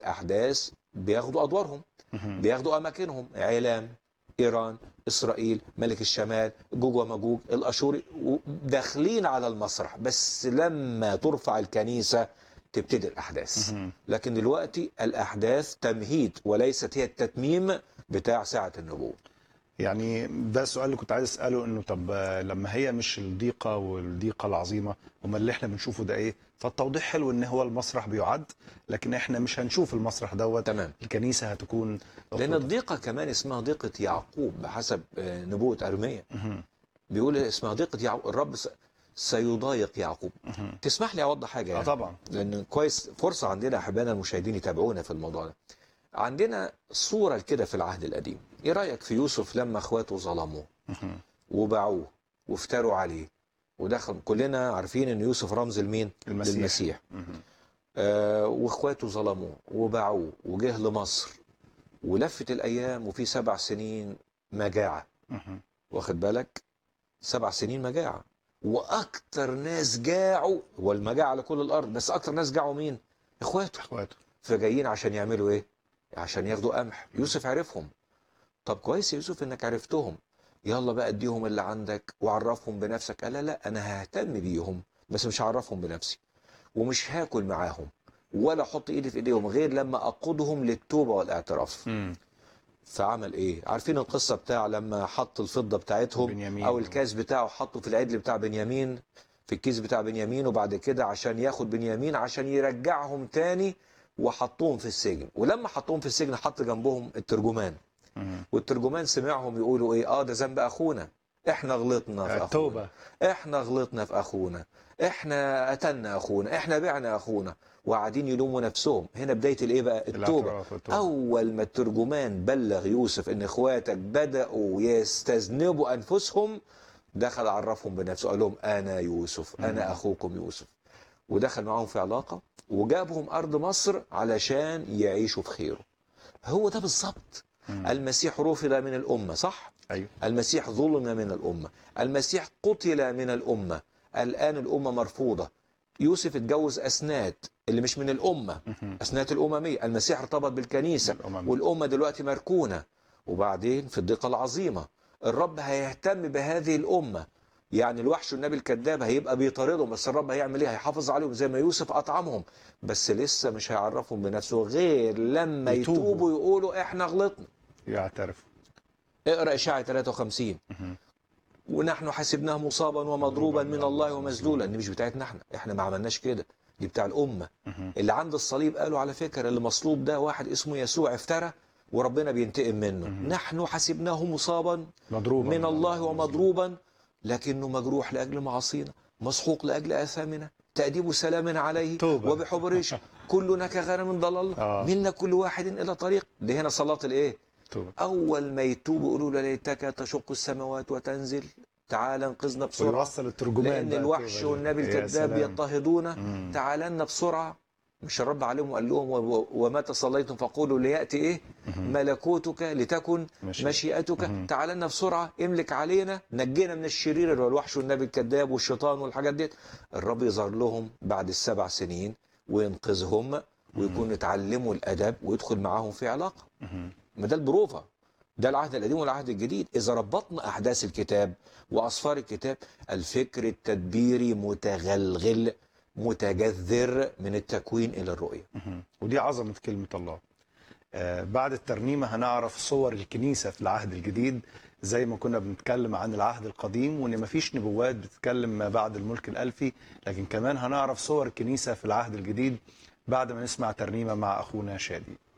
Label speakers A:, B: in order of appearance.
A: احداث بياخدوا ادوارهم
B: مهم.
A: بياخدوا اماكنهم اعلام ايران اسرائيل ملك الشمال جوج وماجوج الاشوري و- داخلين على المسرح بس لما ترفع الكنيسه تبتدي الاحداث
B: مهم.
A: لكن دلوقتي الاحداث تمهيد وليست هي التتميم بتاع ساعه النبوه
B: يعني ده السؤال اللي كنت عايز اساله انه طب آه، لما هي مش الضيقه والضيقه العظيمه امال اللي احنا بنشوفه ده ايه؟ فالتوضيح حلو ان هو المسرح بيعد لكن احنا مش هنشوف المسرح دوت
A: تمام
B: الكنيسه هتكون
A: لان الضيقه كمان اسمها ضيقه يعقوب بحسب آه، نبوه ارميا
B: مهم.
A: بيقول اسمها ضيقه يعقوب الرب س- سيضايق يعقوب
B: مهم.
A: تسمح لي اوضح حاجه
B: اه
A: يعني
B: طبعا
A: لان كويس فرصه عندنا احبائنا المشاهدين يتابعونا في الموضوع ده عندنا صوره كده في العهد القديم ايه رايك في يوسف لما اخواته ظلموه
B: مهم.
A: وباعوه وافتروا عليه ودخل كلنا عارفين ان يوسف رمز لمين
B: المسيح.
A: للمسيح
B: مهم.
A: آه واخواته ظلموه وباعوه وجه لمصر ولفت الايام وفي سبع سنين مجاعه
B: مهم.
A: واخد بالك سبع سنين مجاعة وأكتر ناس جاعوا والمجاعة على كل الأرض بس أكتر ناس جاعوا مين؟ إخواته
B: اخواته
A: فجايين عشان يعملوا إيه؟ عشان ياخدوا قمح يوسف عرفهم طب كويس يا يوسف إنك عرفتهم يلا بقى اديهم اللي عندك وعرفهم بنفسك قال لا لا أنا ههتم بيهم بس مش هعرفهم بنفسي ومش هاكل معاهم ولا احط ايدي في ايديهم غير لما اقودهم للتوبه والاعتراف
B: مم.
A: فعمل ايه عارفين القصه بتاع لما حط الفضه بتاعتهم
B: بنيامين.
A: او الكاس بتاعه حطه في العدل بتاع بنيامين في الكيس بتاع بنيامين وبعد كده عشان ياخد بنيامين عشان يرجعهم تاني وحطهم في السجن ولما حطهم في السجن حط جنبهم الترجمان
B: مهم.
A: والترجمان سمعهم يقولوا ايه اه ده ذنب اخونا احنا غلطنا في اخونا
B: التوبه
A: احنا غلطنا في اخونا احنا قتلنا اخونا احنا بعنا اخونا وقاعدين يلوموا نفسهم هنا بدايه الايه بقى التوبه
B: الاعتراف والتوبة.
A: اول ما الترجمان بلغ يوسف ان اخواتك بداوا يستذنبوا انفسهم دخل عرفهم بنفسه قال لهم انا يوسف
B: مم.
A: انا اخوكم يوسف ودخل معاهم في علاقه وجابهم ارض مصر علشان يعيشوا في خيره هو ده بالظبط
B: مم.
A: المسيح رفض من الامه صح
B: ايوه
A: المسيح ظلم من الأمة المسيح قتل من الأمة الآن الأمة مرفوضة يوسف اتجوز أسنات اللي مش من الأمة
B: مهم.
A: أسنات الأممية المسيح ارتبط بالكنيسة
B: الأمم.
A: والأمة دلوقتي مركونة وبعدين في الضيقة العظيمة الرب هيهتم بهذه الأمة يعني الوحش والنبي الكذاب هيبقى بيطاردهم بس الرب هيعمل ايه هيحافظ عليهم زي ما يوسف اطعمهم بس لسه مش هيعرفهم بنفسه غير لما
B: يتوبوا.
A: يتوبوا يقولوا احنا غلطنا
B: يعترف
A: اقرا اشاعه 53
B: مهم.
A: ونحن حسبناه مصابا ومضروبا من الله ومذلولا دي مش بتاعتنا احنا احنا ما عملناش كده دي بتاع الامه
B: مهم.
A: اللي عند الصليب قالوا على فكره اللي مصلوب ده واحد اسمه يسوع افترى وربنا بينتقم منه
B: مهم.
A: نحن حسبناه مصابا
B: مضروبا
A: من الله ومضروبا لكنه مجروح لاجل معاصينا مسحوق لاجل اثامنا تاديب سلام عليه
B: توبة.
A: وبحبرش كلنا كغنم ضلال
B: آه.
A: منا كل واحد الى طريق دي هنا صلاه الايه
B: توبه
A: أول ما يتوبوا يقولوا له ليتك تشق السماوات وتنزل تعال انقذنا بسرعة
B: ويوصل الترجمان
A: لأن
B: بقى
A: الوحش
B: التوبة دي.
A: والنبي
B: يا
A: الكذاب
B: سلام.
A: يضطهدونا
B: مم.
A: تعال لنا بسرعة مش الرب عليهم وقال لهم و- ومتى صليتم فقولوا ليأتي إيه
B: مهم.
A: ملكوتك لتكن
B: مشيئة.
A: مشيئتك
B: مهم.
A: تعال لنا بسرعة املك علينا نجينا من الشرير اللي هو الوحش والنبي الكذاب والشيطان والحاجات دي الرب يظهر لهم بعد السبع سنين وينقذهم ويكون اتعلموا الأدب ويدخل معاهم في علاقة
B: مهم.
A: ما ده البروفة ده العهد القديم والعهد الجديد إذا ربطنا أحداث الكتاب وأسفار الكتاب الفكر التدبيري متغلغل متجذر من التكوين إلى الرؤية
B: مهم. ودي عظمة كلمة الله آه بعد الترنيمة هنعرف صور الكنيسة في العهد الجديد زي ما كنا بنتكلم عن العهد القديم وان مفيش نبوات بتتكلم ما بعد الملك الألفي لكن كمان هنعرف صور الكنيسة في العهد الجديد بعد ما نسمع ترنيمة مع أخونا شادي